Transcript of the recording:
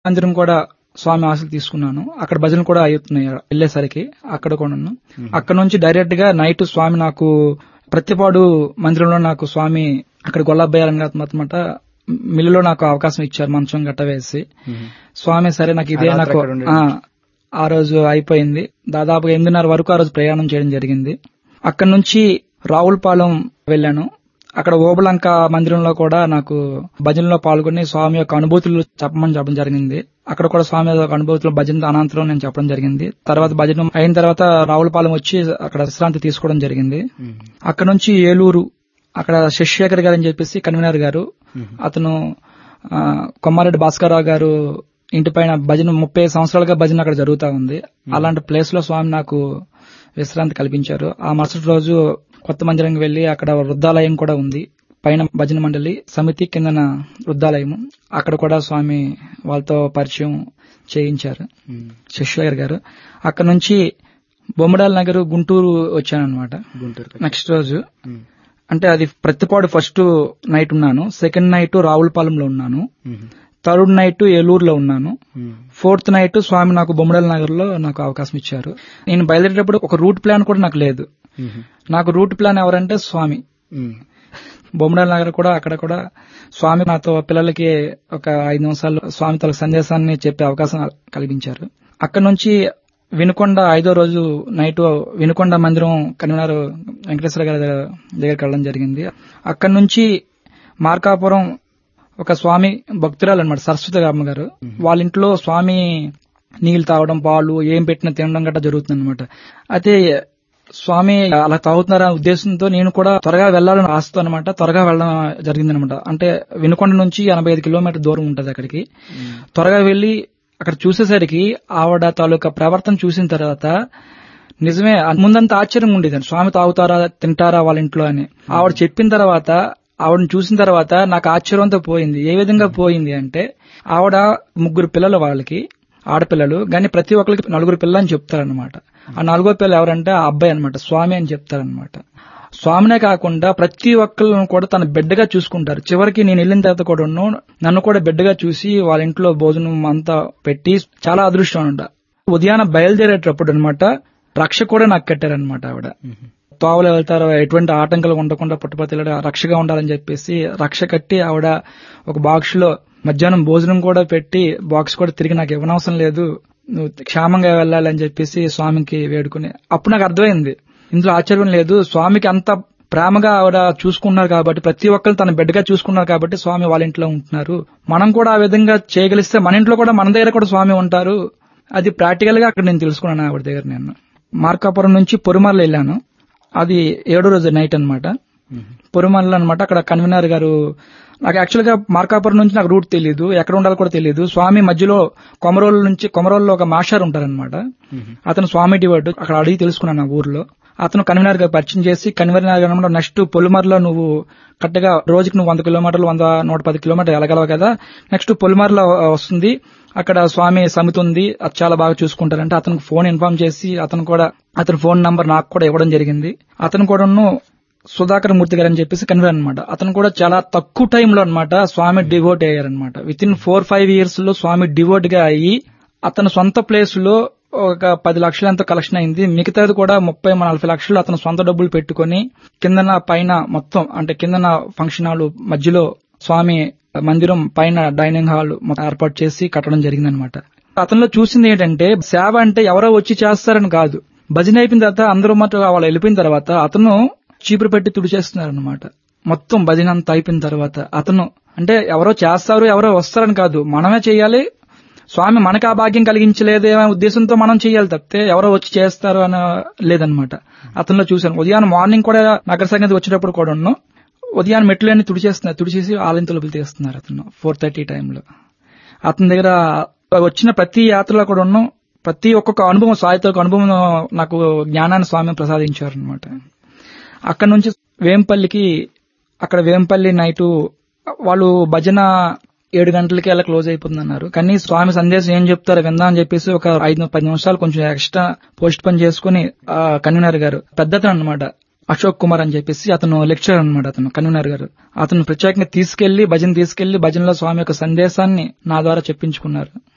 మందిరం కూడా స్వామి ఆశలు తీసుకున్నాను అక్కడ భజనలు కూడా అవుతున్నాయి వెళ్ళేసరికి అక్కడ కూడా అక్కడ నుంచి డైరెక్ట్ గా నైట్ స్వామి నాకు ప్రతిపాడు మందిరంలో నాకు స్వామి అక్కడ గొల్లబ్బయ్య రంగనాథ్ మిల్లులో నాకు అవకాశం ఇచ్చారు మంచం గట్ట వేసి స్వామి సరే నాకు ఇదే ఆ రాత్రి నాకు అక్కడ ఉండండి. ఆ, ఆ రోజు అయిపోయింది దాదాపుగా ఎనిమిదిన్నర వరకు ఆ రోజు ప్రయాణం చేయడం జరిగింది అక్కడ నుంచి రావులపాలెం వెళ్ళాను అక్కడ ఓబలంక మందిరంలో కూడా నాకు భజనలో పాల్గొని స్వామి యొక్క అనుభూతులు చెప్పమని చెప్పడం జరిగింది అక్కడ కూడా స్వామి యొక్క అనుభూతులు భజన అనంతరం నేను చెప్పడం జరిగింది తర్వాత భజన అయిన తర్వాత రావులపాలెం వచ్చి అక్కడ విశ్రాంతి తీసుకోవడం జరిగింది అక్కడ నుంచి ఏలూరు అక్కడ శశిశేఖర్ గారు అని చెప్పేసి కన్వీనర్ గారు అతను ఆ, కొమ్మారెడ్డి భాస్కరరావు గారు ఇంటి పైన భజన ముప్పై సంవత్సరాలుగా భజన అక్కడ జరుగుతా ఉంది అలాంటి ప్లేస్ లో స్వామి నాకు విశ్రాంతి కల్పించారు ఆ మరుసటి రోజు కొత్త మందిరంకి వెళ్లి అక్కడ వృద్ధాలయం కూడా ఉంది పైన భజన మండలి సమితి కిందన వృద్ధాలయం అక్కడ కూడా స్వామి వాళ్ళతో పరిచయం చేయించారు శశిశేఖర్ గారు అక్కడ నుంచి బొమ్మడాల నగర్ గుంటూరు వచ్చానన్నమాట గుంటూరు నెక్స్ట్ రోజు అంటే అది ప్రతిపాడు ఫస్ట్ నైట్ ఉన్నాను సెకండ్ నైట్ రావులపాలెంలో ఉన్నాను థర్డ్ నైట్ ఏలూరులో ఉన్నాను ఫోర్త్ నైట్ స్వామి నాకు బొమ్మడల నగర్ లో నాకు అవకాశం ఇచ్చారు నేను బయలుదేరేటప్పుడు ఒక రూట్ ప్లాన్ కూడా నాకు లేదు నాకు రూట్ ప్లాన్ ఎవరంటే స్వామి బొమ్మడల నగర్ కూడా అక్కడ కూడా స్వామి నాతో పిల్లలకి ఒక ఐదు నిమిషాలు స్వామి తన సందేశాన్ని చెప్పే అవకాశం కల్పించారు అక్కడ నుంచి వినుకొండ ఐదో రోజు నైట్ వినుకొండ మందిరం కన్వీనర్ వెంకటేశ్వర గారి దగ్గర- దగ్గరికి వెళ్ళడం జరిగింది అక్కడ నుంచి మార్కాపురం ఒక స్వామి భక్తురాలు అనమాట సరస్వతి అమ్మ గారు వాళ్ళ ఇంట్లో స్వామి నీళ్లు తాగడం పాలు ఏం పెట్టినా తినడం గట్రా జరుగుతుంది అనమాట అయితే స్వామి అలా తాగుతున్నారనే ఉద్దేశంతో నేను కూడా త్వరగా వెళ్లాలని ఆశతో అనమాట త్వరగా వెళ్ళడం జరిగింది అనమాట అంటే వినుకొండ నుంచి ఎనభై ఐదు కిలోమీటర్ దూరం ఉంటది అక్కడికి త్వరగా వెళ్లి అక్కడ చూసేసరికి ఆవిడ తాలూకా ప్రవర్తన చూసిన తర్వాత నిజమే ముందంతా ఆశ్చర్యం ఉండేది స్వామి తాగుతారా తింటారా వాళ్ళ ఇంట్లో అని ఆవిడ చెప్పిన తర్వాత ఆవిడని చూసిన తర్వాత నాకు ఆశ్చర్యంతో పోయింది ఏ విధంగా పోయింది అంటే ఆవిడ ముగ్గురు పిల్లలు వాళ్ళకి ఆడపిల్లలు కానీ ప్రతి ఒక్కరికి నలుగురు పిల్లలు అని చెప్తారనమాట ఆ నలుగో పిల్ల ఎవరంటే ఆ అబ్బాయి అనమాట స్వామి అని చెప్తారనమాట స్వామినే కాకుండా ప్రతి ఒక్కళ్ళను కూడా తన బిడ్డగా చూసుకుంటారు చివరికి నేను వెళ్ళిన తర్వాత కూడా నన్ను కూడా బిడ్డగా చూసి వాళ్ళ ఇంట్లో భోజనం అంతా పెట్టి చాలా అదృష్టం అనమాట ఉదయాన బయలుదేరేటప్పుడు అనమాట రక్ష కూడా నాకు కట్టారనమాట ఆవిడ తోవలు వెళ్తారు ఎటువంటి ఆటంకాలు ఉండకుండా పుట్టపతిలో రక్షగా ఉండాలని చెప్పేసి రక్ష కట్టి ఆవిడ ఒక బాక్స్ లో మధ్యాహ్నం భోజనం కూడా పెట్టి బాక్స్ కూడా తిరిగి నాకు ఇవ్వనవసరం లేదు నువ్వు క్షేమంగా వెళ్ళాలని చెప్పేసి స్వామికి వేడుకుని అప్పుడు నాకు అర్థమైంది ఇందులో ఆశ్చర్యం లేదు స్వామికి అంత ప్రేమగా ఆవిడ చూసుకున్నారు కాబట్టి ప్రతి ఒక్కరు తన బిడ్డగా చూసుకున్నారు కాబట్టి స్వామి వాళ్ళ ఇంట్లో ఉంటున్నారు మనం కూడా ఆ విధంగా చేయగలిస్తే మన ఇంట్లో కూడా మన దగ్గర కూడా స్వామి ఉంటారు అది ప్రాక్టికల్ గా అక్కడ నేను తెలుసుకున్నాను ఆవిడ దగ్గర నేను మార్కాపురం నుంచి పొరుమర్లు వెళ్ళాను అది ఏడో రోజు నైట్ అన్నమాట పొరుమర్లు అనమాట అక్కడ కన్వీనర్ గారు నాకు యాక్చువల్ గా మార్కాపురం నుంచి నాకు రూట్ తెలియదు ఎక్కడ ఉండాలో కూడా తెలియదు స్వామి మధ్యలో కొమరోలు నుంచి కొమరోల్లో ఒక మాస్టర్ ఉంటారనమాట అతను స్వామి డివైడ్ అక్కడ అడిగి తెలుసుకున్నాను ఆ ఊర్లో అతను కన్వీనర్ గా పరిచయం చేసి కన్వీనర్ గా నెక్స్ట్ పొలిమర్లో నువ్వు కరెక్ట్గా రోజుకి నువ్వు వంద కిలోమీటర్లు వంద నూట పది కిలోమీటర్లు వెళ్ళగలవు కదా నెక్స్ట్ పొలిమర్లో వస్తుంది అక్కడ స్వామి సమితి ఉంది అది చాలా బాగా చూసుకుంటారంటే అతనికి ఫోన్ ఇన్ఫార్మ్ చేసి అతను కూడా అతని ఫోన్ నంబర్ నాకు కూడా ఇవ్వడం జరిగింది అతను కూడాను సుధాకర్ మూర్తి గారు అని చెప్పేసి కన్వీనర్ అనమాట అతను కూడా చాలా తక్కువ టైంలో అన్నమాట స్వామి డివోట్ అయ్యారనమాట with in four five years లో స్వామి డివోట్ గా అయ్యి అతని సొంత ప్లేస్ లో ఒక పది లక్షలు ఎంతో కలెక్షన్ అయింది మిగతాది కూడా ముప్పై నలభై లక్షలు అతను సొంత డబ్బులు పెట్టుకొని కిందన పైన మొత్తం అంటే కిందన ఫంక్షన్ హాల్ మధ్యలో స్వామి మందిరం పైన డైనింగ్ హాల్ మొత్తం ఏర్పాటు చేసి కట్టడం జరిగిందనమాట అతనిలో చూసింది ఏంటంటే సేవ అంటే ఎవరో వచ్చి చేస్తారని కాదు భజన అయిపోయిన తర్వాత అందరూ మాట వాళ్ళు వెళ్ళిపోయిన తర్వాత అతను చీపురు పెట్టి తుడిచేస్తున్నారు అనమాట మొత్తం భజన అంతా అయిపోయిన తర్వాత అతను అంటే ఎవరో చేస్తారు ఎవరో వస్తారని కాదు మనమే చేయాలి స్వామి మనకు ఆ భాగ్యం కలిగించలేదే అనే ఉద్దేశంతో మనం చేయాలి తప్పితే ఎవరో వచ్చి చేస్తారు అని లేదనమాట అతనిలో చూశాను ఉదయాన్నే మార్నింగ్ కూడా నగర సంగతి వచ్చేటప్పుడు కూడా ఉన్నాం ఉదయాన్నే మెట్లు అన్ని తుడిచేస్తున్నారు తుడిచేసి ఆలింతలు తీస్తున్నారు అతను ఫోర్ థర్టీ టైంలో అతని దగ్గర వచ్చిన ప్రతి యాత్రలో కూడా ఉన్నాం ప్రతి ఒక్కొక్క అనుభవం సాహిత్య అనుభవం నాకు జ్ఞానాన్ని స్వామి ప్రసాదించారు అనమాట అక్కడ నుంచి వేంపల్లికి అక్కడ వేంపల్లి నైటు వాళ్ళు భజన ఏడు గంటలకి అలా క్లోజ్ అయిపోతుంది అన్నారు కానీ స్వామి సందేశం ఏం చెప్తారో విందా అని చెప్పేసి ఒక ఐదు పది నిమిషాలు కొంచెం ఎక్స్ట్రా పోస్ట్ పని చేసుకుని కన్వీనర్ గారు పెద్దతను అనమాట అశోక్ కుమార్ అని చెప్పేసి అతను లెక్చరర్ అనమాట అతను కన్వీనర్ గారు అతను ప్రత్యేకంగా తీసుకెళ్లి భజన తీసుకెళ్లి భజనలో స్వామి యొక్క సందేశాన్ని నా ద్వారా చెప్పించుకున్నారు